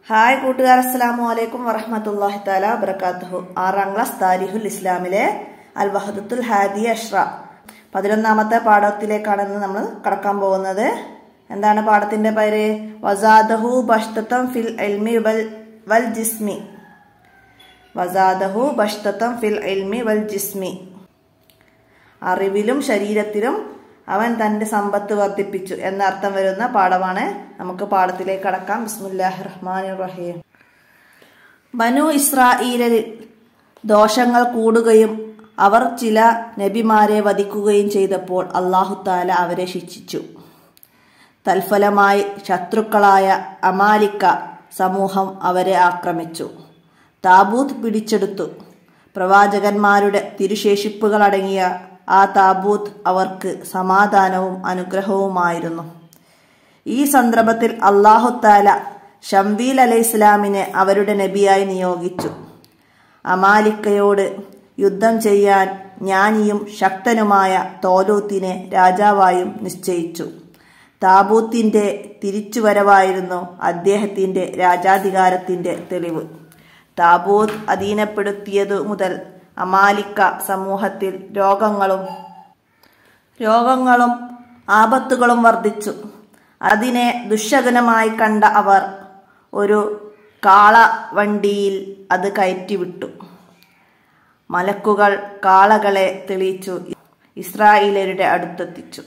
hi കൂട്ടുകാർ അസ്സലാമു അലൈക്കും വറഹമത്തല്ലാഹി താല വബർക്കാത്തുഹു ആറാം ക്ലാസ് താരിഹുൽ ഇസ്ലാമിലെ അൽ വഹദത്തുൽ ഹാദി അഷ്റ പതിനൊന്നാമത്തെ പാഠത്തിലേക്കാണ് ഇന്ന് നമ്മൾ കടക്കാൻ പോകുന്നത് എന്താണ് പാഠത്തിന്റെ പേര് വസാദഹു ബഷ്തത്തം ഫിൽ എൽമി വൽ വൽ ജിസ്മി വസാദഹു ബഷ്തത്തം ഫിൽ എൽമി വൽ ജിസ്മി അറിവിലും ശരീരത്തിലും അവൻ തന്റെ സമ്പത്ത് വർദ്ധിപ്പിച്ചു എന്നർത്ഥം വരുന്ന പാഠമാണ് നമുക്ക് പാഠത്തിലേക്ക് കടക്കാം ബിസ്മുല്ലാഹി റഹ്മാൻ റഹീം ബനു ഇസ്രായേലിൽ ദോഷങ്ങൾ കൂടുകയും അവർ ചില നബിമാരെ വധിക്കുകയും ചെയ്തപ്പോൾ അള്ളാഹുത്താല അവരെ ശിക്ഷിച്ചു തൽഫലമായി ശത്രുക്കളായ അമാലിക്ക സമൂഹം അവരെ ആക്രമിച്ചു താബൂത്ത് പിടിച്ചെടുത്തു പ്രവാചകന്മാരുടെ തിരുശേഷിപ്പുകളടങ്ങിയ ആ താബൂത്ത് അവർക്ക് സമാധാനവും അനുഗ്രഹവുമായിരുന്നു ഈ സന്ദർഭത്തിൽ അള്ളാഹുത്താല ഷംവീൽ അലൈഹി ഇസ്ലാമിനെ അവരുടെ നബിയായി നിയോഗിച്ചു അമാലിക്കയോട് യുദ്ധം ചെയ്യാൻ ജ്ഞാനിയും ശക്തനുമായ തോലൂത്തിനെ രാജാവായും നിശ്ചയിച്ചു താബൂത്തിന്റെ തിരിച്ചുവരവായിരുന്നു അദ്ദേഹത്തിന്റെ രാജാധികാരത്തിന്റെ തെളിവ് താബൂത്ത് അധീനപ്പെടുത്തിയതു മുതൽ അമാലിക്ക സമൂഹത്തിൽ രോഗങ്ങളും രോഗങ്ങളും ആപത്തുകളും വർദ്ധിച്ചു അതിനെ ദുശകനമായി കണ്ട അവർ ഒരു കാളവണ്ടിയിൽ അത് കയറ്റിവിട്ടു മലക്കുകൾ കാളകളെ തെളിയിച്ചു ഇസ്രായേലരുടെ അടുത്തെത്തിച്ചു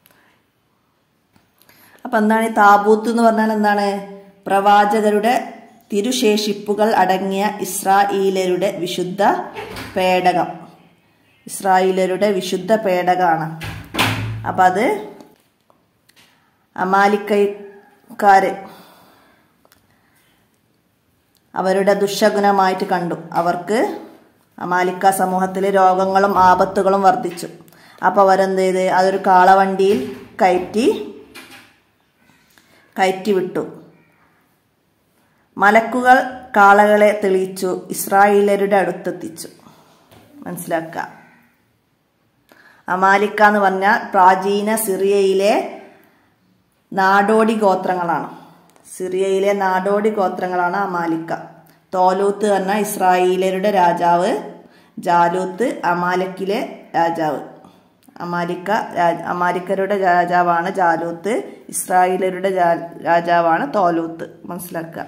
അപ്പൊ എന്താണ് ഈ താബൂത്ത് എന്ന് പറഞ്ഞാൽ എന്താണ് പ്രവാചകരുടെ തിരുശേഷിപ്പുകൾ അടങ്ങിയ ഇസ്രായേലരുടെ വിശുദ്ധ പേടകം ഇസ്രായേലരുടെ വിശുദ്ധ പേടകമാണ് അപ്പം അത് അമാലിക്കക്കാര് അവരുടെ ദുശഗുണമായിട്ട് കണ്ടു അവർക്ക് അമാലിക്ക സമൂഹത്തിലെ രോഗങ്ങളും ആപത്തുകളും വർദ്ധിച്ചു അപ്പോൾ അവരെന്ത് ചെയ്ത് അതൊരു കാളവണ്ടിയിൽ കയറ്റി കയറ്റി വിട്ടു മലക്കുകൾ കാളകളെ തെളിയിച്ചു ഇസ്രായേലരുടെ അടുത്തെത്തിച്ചു മനസ്സിലാക്കുക അമാലിക്ക എന്ന് പറഞ്ഞാൽ പ്രാചീന സിറിയയിലെ നാടോടി ഗോത്രങ്ങളാണ് സിറിയയിലെ നാടോടി ഗോത്രങ്ങളാണ് അമാലിക്ക തോലൂത്ത് എന്ന ഇസ്രായേലരുടെ രാജാവ് ജാലൂത്ത് അമാലക്കിലെ രാജാവ് അമാലിക്ക അമാലിക്കരുടെ രാജാവാണ് ജാലൂത്ത് ഇസ്രായേലരുടെ രാജാവാണ് തോലൂത്ത് മനസ്സിലാക്കുക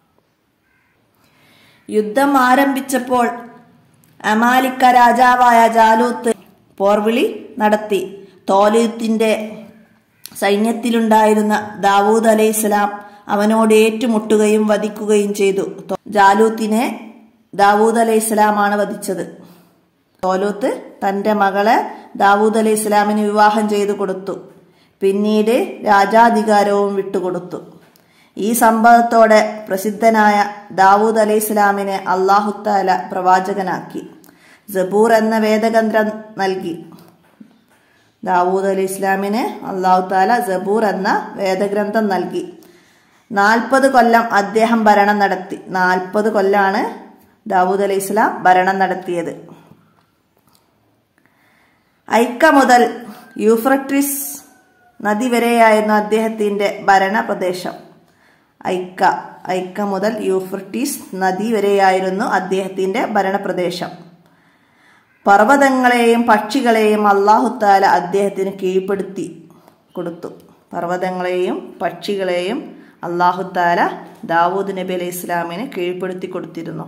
യുദ്ധം ആരംഭിച്ചപ്പോൾ അമാലിക്ക രാജാവായ ജാലൂത്ത് പോർവിളി നടത്തി തോലൂത്തിന്റെ സൈന്യത്തിലുണ്ടായിരുന്ന ദാവൂദ് അലൈഹി സ്വലാം അവനോട് ഏറ്റുമുട്ടുകയും വധിക്കുകയും ചെയ്തു ജാലൂത്തിനെ ദാവൂദ് അലൈഹി സ്വലാമാണ് വധിച്ചത് തോലൂത്ത് തന്റെ മകളെ ദാവൂദ് അലൈഹി സ്വലാമിന് വിവാഹം ചെയ്തു കൊടുത്തു പിന്നീട് രാജാധികാരവും വിട്ടുകൊടുത്തു ഈ സംഭവത്തോടെ പ്രസിദ്ധനായ ദാവൂദ് അലൈഹി സ്വലാമിനെ അള്ളാഹുത്താല പ്രവാചകനാക്കി ജബൂർ എന്ന വേദഗ്രന്ഥം നൽകി ദാവൂദ് അലി ഇസ്ലാമിന് അള്ളാഹു താല ജബൂർ എന്ന വേദഗ്രന്ഥം നൽകി നാൽപ്പത് കൊല്ലം അദ്ദേഹം ഭരണം നടത്തി നാൽപ്പത് കൊല്ലാണ് ദാവൂദ് അലി ഇസ്ലാം ഭരണം നടത്തിയത് ഐക്ക മുതൽ യൂഫ്രട്രിസ് നദി വരെയായിരുന്നു അദ്ദേഹത്തിന്റെ ഭരണ പ്രദേശം ഐക്ക ഐക്ക മുതൽ യൂഫ്രട്ടീസ് നദി വരെയായിരുന്നു അദ്ദേഹത്തിന്റെ ഭരണപ്രദേശം പർവ്വതങ്ങളെയും പക്ഷികളെയും അള്ളാഹുത്താല അദ്ദേഹത്തിന് കീഴ്പ്പെടുത്തി കൊടുത്തു പർവ്വതങ്ങളെയും പക്ഷികളെയും അള്ളാഹുത്താല ദാവൂദ് നബി അലൈഹി ഇസ്ലാമിന് കീഴ്പ്പെടുത്തി കൊടുത്തിരുന്നു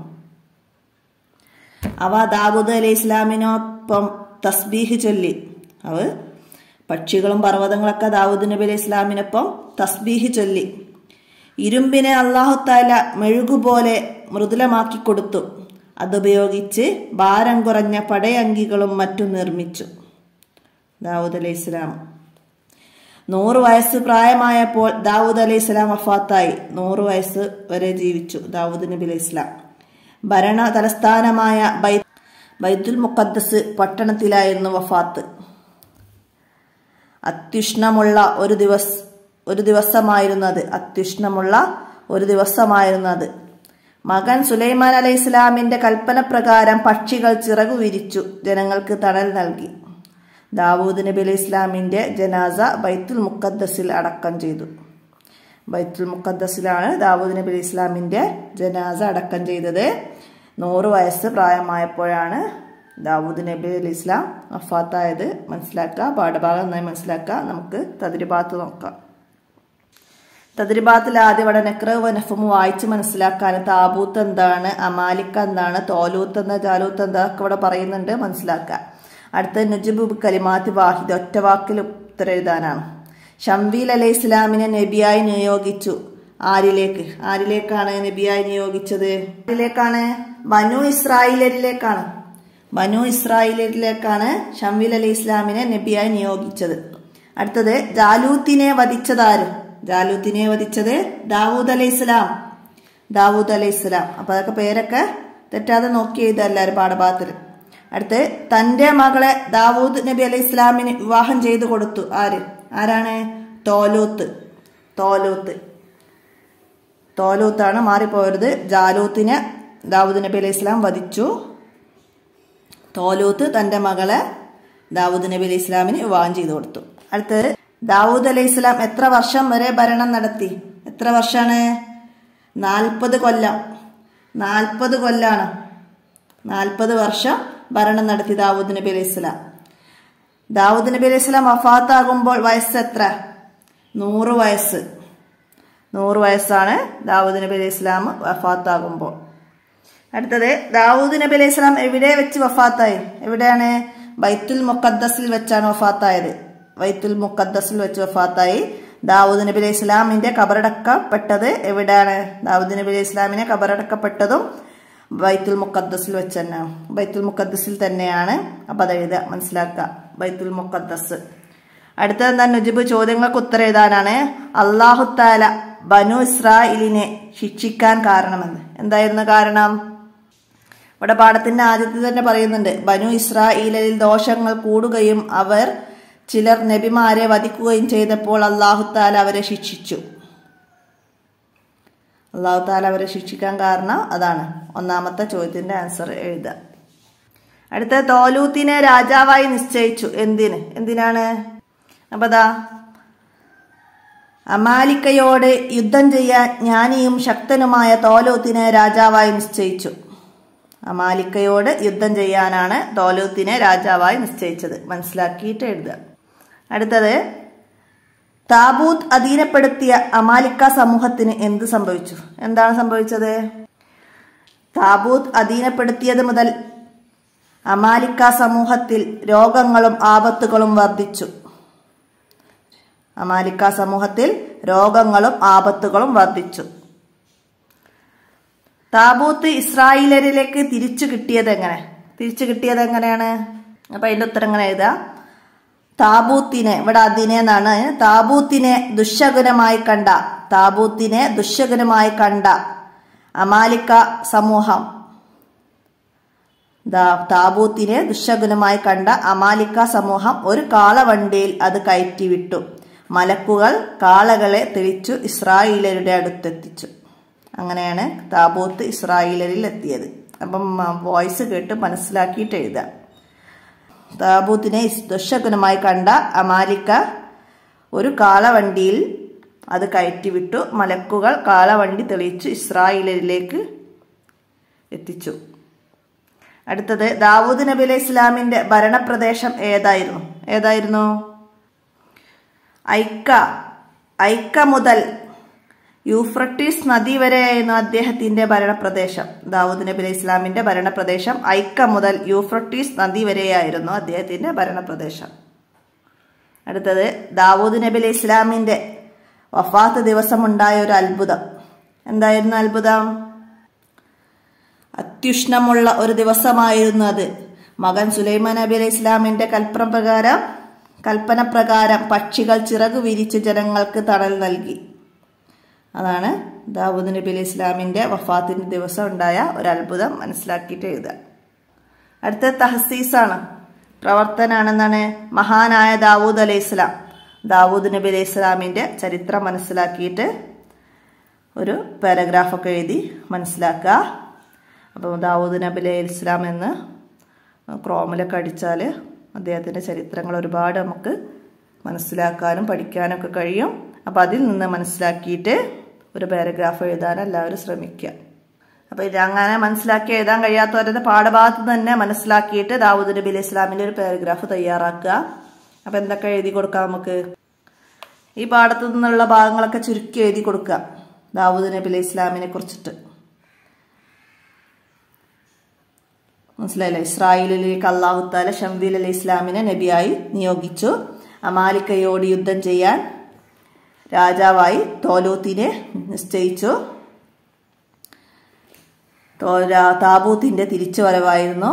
അവ ദാവൂദ് അലൈഹി ഇസ്ലാമിനൊപ്പം തസ്ബീഹ് ചൊല്ലി അവ പക്ഷികളും പർവ്വതങ്ങളൊക്കെ ദാവൂദ് നബി അലൈഹി ഇസ്ലാമിനൊപ്പം തസ്ബീഹ് ചൊല്ലി ഇരുമ്പിനെ അള്ളാഹുത്താല മെഴുകുപോലെ മൃദുലമാക്കി കൊടുത്തു അതുപയോഗിച്ച് ഭാരം കുറഞ്ഞ പടയങ്കികളും മറ്റും നിർമ്മിച്ചു ദാവൂദ് അലൈഹി ഇസ്ലാം നൂറ് വയസ്സ് പ്രായമായപ്പോൾ ദാവൂദ് അലൈഹി ഇസ്ലാം വഫാത്തായി നൂറ് വയസ്സ് വരെ ജീവിച്ചു ദാവൂദ് നബി അലൈഹി ഇസ്ലാം ഭരണ തലസ്ഥാനമായ ബൈ ബൈത്തുൽ മുഖദ്ദസ് പട്ടണത്തിലായിരുന്നു വഫാത്ത് അത്യുഷ്ണമുള്ള ഒരു ദിവസ ഒരു ദിവസമായിരുന്നത് അത്യുഷ്ണമുള്ള ഒരു ദിവസമായിരുന്നത് മകൻ സുലൈമാൻ അലൈഹി ഇസ്ലാമിന്റെ കൽപ്പന പ്രകാരം പക്ഷികൾ ചിറകു വിരിച്ചു ജനങ്ങൾക്ക് തണൽ നൽകി ദാവൂദ് നബി അലൈഹി ഇസ്ലാമിന്റെ ജനാസ ബൈത്തുൽ മുക്കദ്ദസിൽ അടക്കം ചെയ്തു ബൈത്തുൽ മുഖദ്ദസിലാണ് ദാവൂദ് നബി അലൈഹി ഇസ്ലാമിൻ്റെ ജനാസ അടക്കം ചെയ്തത് നൂറ് വയസ്സ് പ്രായമായപ്പോഴാണ് ദാവൂദ് നബി അലൈഹി ഇസ്ലാം വഫാത്തായത് മനസ്സിലാക്കുക പാഠഭാഗം നന്നായി മനസ്സിലാക്കുക നമുക്ക് തദ്രിബാത്ത് നോക്കാം തദ്രിബാത്തിൽ ആദ്യം ഇവിടെ നെക്രവ് നഫും വായിച്ച് മനസ്സിലാക്കാൻ താബൂത്ത് എന്താണ് അമാലിക്ക എന്താണ് തോലൂത്ത് എന്താ ജാലൂത്ത് എന്താ ഒക്കെ ഇവിടെ പറയുന്നുണ്ട് മനസ്സിലാക്കുക അടുത്ത നുജുബ് കലിമാത്ത് വാഹിദ് ഒറ്റ വാക്കിൽ ഉത്തരം എഴുതാനാണ് ഷംവീൽ അലൈഹി ഇസ്ലാമിനെ നബിയായി നിയോഗിച്ചു ആരിലേക്ക് ആരിലേക്കാണ് നബിയായി നിയോഗിച്ചത് ആരിലേക്കാണ് ബനു ഇസ്രായേലിലേക്കാണ് ബനു ഇസ്രായേലിലേക്കാണ് ഷംവീൽ അലൈഹി ഇസ്ലാമിനെ നബിയായി നിയോഗിച്ചത് അടുത്തത് ജാലൂത്തിനെ വധിച്ചതാര് ജാലൂത്തിനെ വധിച്ചത് ദാവൂദ് അലൈഹി ഇസ്ലാം ദാവൂദ് അലൈഹി ഇസ്ലാം അപ്പൊ അതൊക്കെ പേരൊക്കെ തെറ്റാതെ നോക്കി എഴുതുക എല്ലാവരും പാഠഭാഗത്തിൽ അടുത്ത് തന്റെ മകളെ ദാവൂദ് നബി അലൈഹി ഇസ്ലാമിന് വിവാഹം ചെയ്തു കൊടുത്തു ആര് ആരാണ് തോലൂത്ത് തോലൂത്ത് തോലൂത്താണ് മാറിപ്പോയത് ജാലൂത്തിനെ ദാവൂദ് നബി അലൈഹി ഇസ്ലാം വധിച്ചു തോലൂത്ത് തന്റെ മകളെ ദാവൂദ് നബി അലൈഹി ഇസ്ലാമിന് വിവാഹം ചെയ്തു കൊടുത്തു അടുത്തത് ദാവൂദ് അലൈഹി ഇസ്ലാം എത്ര വർഷം വരെ ഭരണം നടത്തി എത്ര വർഷമാണ് നാൽപ്പത് കൊല്ലം നാൽപ്പത് കൊല്ലാണ് നാൽപ്പത് വർഷം ഭരണം നടത്തി ദാവൂദ് നബി അലൈഹി ഇസ്ലാം ദാവൂദ് നബി അലൈഹി ഇസ്ലാം വഫാത്താകുമ്പോൾ വയസ്സ് എത്ര നൂറ് വയസ്സ് നൂറ് വയസ്സാണ് ദാവൂദ് നബി അലൈഹി ഇസ്ലാം വഫാത്താകുമ്പോൾ അടുത്തത് ദാവൂദ് നബി അലൈഹി സ്വലാം എവിടെ വെച്ച് വഫാത്തായി എവിടെയാണ് ബൈത്തുൽ മുഖദ്ദസിൽ വെച്ചാണ് വഫാത്തായത് ബൈത്തുൽ മുഖദ്ദസിൽ വെച്ച് വഫാത്തായി ദാവൂദ് നബി അലൈഹി ഇസ്ലാമിന്റെ കബറടക്കപ്പെട്ടത് എവിടെയാണ് ദാവൂദ് നബി അലൈഹി ഇസ്ലാമിനെ കബറടക്കപ്പെട്ടതും ബൈത്തുൽ മുഖദ്ദസിൽ വെച്ച് തന്നെയാണ് ബൈത്തുൽ മുഖദ്ദസിൽ തന്നെയാണ് അപ്പൊ അത് എഴുതുക മനസ്സിലാക്കുക ബൈത്തുൽ മുഖദ്ദസ് അടുത്തത് എന്താ നുജിബ് ചോദ്യങ്ങൾക്ക് ഉത്തരം എഴുതാനാണ് അള്ളാഹു താല ബനു ഇസ്രായിലിനെ ശിക്ഷിക്കാൻ കാരണമെന്ന് എന്തായിരുന്നു കാരണം ഇവിടെ പാഠത്തിന്റെ ആദ്യത്തിൽ തന്നെ പറയുന്നുണ്ട് ബനു ഇസ്രായേലിൽ ദോഷങ്ങൾ കൂടുകയും അവർ ചിലർ നബിമാരെ വധിക്കുകയും ചെയ്തപ്പോൾ അള്ളാഹു താല അവരെ ശിക്ഷിച്ചു അള്ളാഹു താല അവരെ ശിക്ഷിക്കാൻ കാരണം അതാണ് ഒന്നാമത്തെ ചോദ്യത്തിന്റെ ആൻസർ എഴുതുക അടുത്ത തോലൂത്തിനെ രാജാവായി നിശ്ചയിച്ചു എന്തിന് എന്തിനാണ് അപ്പൊ ദാ അമാലിക്കയോട് യുദ്ധം ചെയ്യാൻ ജ്ഞാനിയും ശക്തനുമായ തോലൂത്തിനെ രാജാവായി നിശ്ചയിച്ചു അമാലിക്കയോട് യുദ്ധം ചെയ്യാനാണ് തോലൂത്തിനെ രാജാവായി നിശ്ചയിച്ചത് മനസ്സിലാക്കിയിട്ട് എഴുതുക അടുത്തത് താബൂത്ത് അധീനപ്പെടുത്തിയ അമാലിക്ക സമൂഹത്തിന് എന്ത് സംഭവിച്ചു എന്താണ് സംഭവിച്ചത് താബൂത്ത് അധീനപ്പെടുത്തിയത് മുതൽ അമാലിക്ക സമൂഹത്തിൽ രോഗങ്ങളും ആപത്തുകളും വർദ്ധിച്ചു അമാലിക്ക സമൂഹത്തിൽ രോഗങ്ങളും ആപത്തുകളും വർദ്ധിച്ചു താബൂത്ത് ഇസ്രായേലരിലേക്ക് തിരിച്ചു കിട്ടിയത് എങ്ങനെ തിരിച്ചു കിട്ടിയത് എങ്ങനെയാണ് അപ്പൊ അതിന്റെ ഉത്തരം എങ്ങനെ എഴുതാം താബൂത്തിനെ ഇവിടെ അതിനെ എന്നാണ് താബൂത്തിനെ ദുശകുനമായി കണ്ട താബൂത്തിനെ ദുശകുനമായി കണ്ട അമാലിക്ക സമൂഹം താബൂത്തിനെ ദുശകുനമായി കണ്ട അമാലിക്ക സമൂഹം ഒരു കാളവണ്ടിയിൽ അത് കയറ്റിവിട്ടു മലക്കുകൾ കാളകളെ തെളിച്ചു ഇസ്രായേലരുടെ അടുത്തെത്തിച്ചു അങ്ങനെയാണ് താബൂത്ത് ഇസ്രായേലരിൽ എത്തിയത് അപ്പം വോയിസ് കേട്ട് മനസ്സിലാക്കിയിട്ട് എഴുതാം താബൂത്തിനെ ദുശകുനമായി കണ്ട അമാലിക്ക ഒരു കാളവണ്ടിയിൽ അത് കയറ്റിവിട്ടു മലക്കുകൾ കാളവണ്ടി തെളിയിച്ചു ഇസ്രായേലരിലേക്ക് എത്തിച്ചു അടുത്തത് ദാവൂദ് നബി അലൈഹി ഇസ്ലാമിന്റെ ഭരണപ്രദേശം ഏതായിരുന്നു ഏതായിരുന്നു ഐക്ക ഐക്ക മുതൽ യൂഫ്രട്ടീസ് നദി വരെയായിരുന്നു അദ്ദേഹത്തിന്റെ ഭരണപ്രദേശം ദാവൂദ് നബി അലൈഹി ഇസ്ലാമിന്റെ ഭരണപ്രദേശം ഐക്ക മുതൽ യൂഫ്രട്ടീസ് നദി വരെയായിരുന്നു അദ്ദേഹത്തിന്റെ ഭരണപ്രദേശം അടുത്തത് ദാവൂദ് നബി അലൈഹി ഇസ്ലാമിന്റെ വഫാത്ത് ദിവസമുണ്ടായ ഒരു അത്ഭുതം എന്തായിരുന്നു അത്ഭുതം അത്യുഷ്ണമുള്ള ഒരു ദിവസമായിരുന്നു അത് മകൻ സുലൈമാൻ നബി അലൈഹി ഇസ്ലാമിന്റെ കൽപ്പന പ്രകാരം കൽപ്പന പ്രകാരം പക്ഷികൾ ചിറകു വിരിച്ച് ജനങ്ങൾക്ക് തണൽ നൽകി അതാണ് ദാവൂദ് നബി അലൈഹി ഇസ്ലാമിന്റെ വഫാത്തിന്റെ ദിവസം ഉണ്ടായ ഒരു അത്ഭുതം മനസ്സിലാക്കിയിട്ട് എഴുതുക അടുത്ത തഹസീസാണ് പ്രവർത്തനാണെന്നാണ് മഹാനായ ദാവൂദ് അലൈഹി ഇസ്ലാം ദാവൂദ് നബി അലൈഹി ഇസ്ലാമിന്റെ ചരിത്രം മനസ്സിലാക്കിയിട്ട് ഒരു പാരഗ്രാഫൊക്കെ എഴുതി മനസ്സിലാക്കുക അപ്പോൾ ദാവൂദ് നബി അലൈഹി ഇസ്ലാം എന്ന് ക്രോമിലൊക്കെ അടിച്ചാൽ അദ്ദേഹത്തിൻ്റെ ചരിത്രങ്ങൾ ഒരുപാട് നമുക്ക് മനസ്സിലാക്കാനും പഠിക്കാനൊക്കെ കഴിയും അപ്പോൾ അതിൽ നിന്ന് മനസ്സിലാക്കിയിട്ട് ഒരു പാരഗ്രാഫ് എഴുതാൻ എല്ലാവരും ശ്രമിക്കുക അപ്പോൾ ഇത് അങ്ങനെ മനസ്സിലാക്കി എഴുതാൻ കഴിയാത്തവരുടെ പാഠഭാഗത്ത് തന്നെ മനസ്സിലാക്കിയിട്ട് ദാവൂദ് നബി അലൈഹി ഇസ്ലാമിൻ്റെ ഒരു പാരഗ്രാഫ് തയ്യാറാക്കുക അപ്പോൾ എന്തൊക്കെ എഴുതി കൊടുക്കാം നമുക്ക് ഈ പാഠത്തു നിന്നുള്ള ഭാഗങ്ങളൊക്കെ ചുരുക്കി എഴുതി കൊടുക്കുക ദാവൂദ് നബി അലൈഹി ഇസ്ലാമിനെ കുറിച്ചിട്ട് മനസ്സിലായില്ലേ ഇസ്രായേലിലേക്ക് അള്ളാഹുത്താല ഷംവീൽ അലി ഇസ്ലാമിനെ നബിയായി നിയോഗിച്ചു അമാലിക്കയോട് യുദ്ധം ചെയ്യാൻ രാജാവായി തോലൂത്തിനെ നിശ്ചയിച്ചു താബൂത്തിന്റെ തിരിച്ചുവരവായിരുന്നു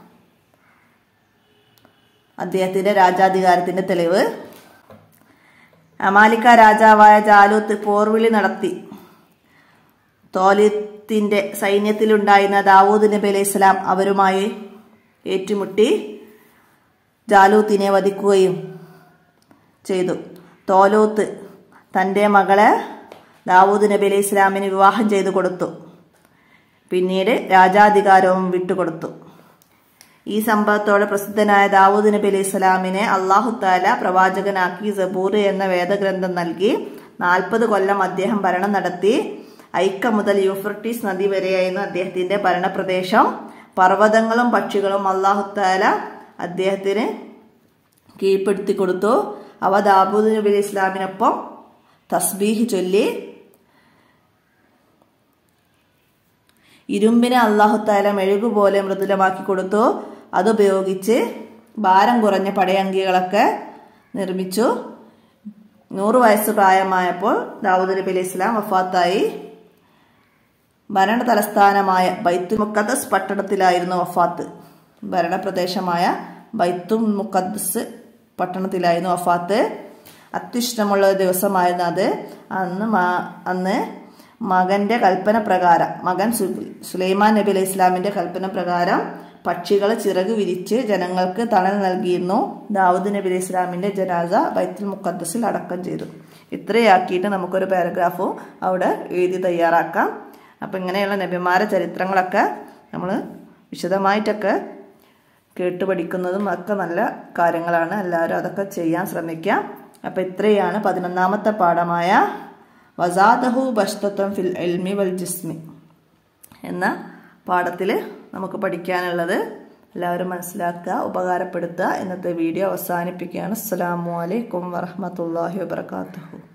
അദ്ദേഹത്തിന്റെ രാജാധികാരത്തിന്റെ തെളിവ് അമാലിക്ക രാജാവായ ജാലൂത്ത് പോർവിളി നടത്തി തോലിത്തിന്റെ സൈന്യത്തിലുണ്ടായിരുന്ന ദാവൂദ് നബി അലൈഹി സ്വലാം അവരുമായി ഏറ്റുമുട്ടി ജാലൂത്തിനെ വധിക്കുകയും ചെയ്തു തോലൂത്ത് തൻ്റെ മകളെ ദാവൂദ് നബി അലൈഹി സ്വലാമിന് വിവാഹം ചെയ്തു കൊടുത്തു പിന്നീട് രാജാധികാരവും വിട്ടുകൊടുത്തു ഈ സംഭവത്തോടെ പ്രസിദ്ധനായ ദാവൂദ് നബി അലൈഹി സ്വലാമിനെ അള്ളാഹുത്താല പ്രവാചകനാക്കി സബൂർ എന്ന വേദഗ്രന്ഥം നൽകി നാൽപ്പത് കൊല്ലം അദ്ദേഹം ഭരണം നടത്തി ഐക്ക മുതൽ യൂഫ്രട്ടീസ് നദി വരെയായിരുന്നു അദ്ദേഹത്തിന്റെ ഭരണപ്രദേശം പർവ്വതങ്ങളും പക്ഷികളും അള്ളാഹുത്താല അദ്ദേഹത്തിന് കീഴ്പ്പെടുത്തി കൊടുത്തു അവ ദാബൂദ് നബി അലൈഹി ഇസ്ലാമിനൊപ്പം തസ്ബീഹ് ചൊല്ലി ഇരുമ്പിനെ അള്ളാഹുത്താല മെഴുകുപോലെ മൃദുലമാക്കി കൊടുത്തു അതുപയോഗിച്ച് ഭാരം കുറഞ്ഞ പടയങ്കികളൊക്കെ നിർമ്മിച്ചു നൂറ് വയസ്സ് പ്രായമായപ്പോൾ ദാവൂദ് നബി അലൈഹി ഇസ്ലാം വഫാത്തായി ഭരണ തലസ്ഥാനമായ ബൈത്തുൽ മുക്കദ്ദസ് പട്ടണത്തിലായിരുന്നു വഫാത്ത് ഭരണപ്രദേശമായ ബൈത്തുൽ മുക്കദ്ദസ് പട്ടണത്തിലായിരുന്നു വഫാത്ത് അത്യുഷ്ടമുള്ള ഒരു ദിവസമായിരുന്നു അത് അന്ന് അന്ന് മകന്റെ കൽപ്പന പ്രകാരം മകൻ സുലൈമാൻ നബി അലൈഹി ഇസ്ലാമിന്റെ കൽപ്പന പ്രകാരം പക്ഷികൾ ചിറക് വിരിച്ച് ജനങ്ങൾക്ക് തണൽ നൽകിയിരുന്നു ദാവൂദ് നബി അലൈഹി ഇസ്ലാമിന്റെ ജനാസ ബൈത്തുൽ മുക്കദ്ദസിൽ അടക്കം ചെയ്തു ഇത്രയാക്കിയിട്ട് നമുക്കൊരു പാരഗ്രാഫും അവിടെ എഴുതി തയ്യാറാക്കാം അപ്പം ഇങ്ങനെയുള്ള നബിമാരെ ചരിത്രങ്ങളൊക്കെ നമ്മൾ വിശദമായിട്ടൊക്കെ കേട്ട് പഠിക്കുന്നതും ഒക്കെ നല്ല കാര്യങ്ങളാണ് എല്ലാവരും അതൊക്കെ ചെയ്യാൻ ശ്രമിക്കുക അപ്പം ഇത്രയാണ് പതിനൊന്നാമത്തെ പാഠമായ വസാദഹു ബഷ്തത്വം ഫിൽ എൽമി വൽ ജിസ്മി എന്ന പാഠത്തിൽ നമുക്ക് പഠിക്കാനുള്ളത് എല്ലാവരും മനസ്സിലാക്കുക ഉപകാരപ്പെടുത്തുക ഇന്നത്തെ വീഡിയോ അവസാനിപ്പിക്കുകയാണ് അസ്സാം വലൈക്കും വറഹമത്തല്ലാഹി വാബർക്കാത്തു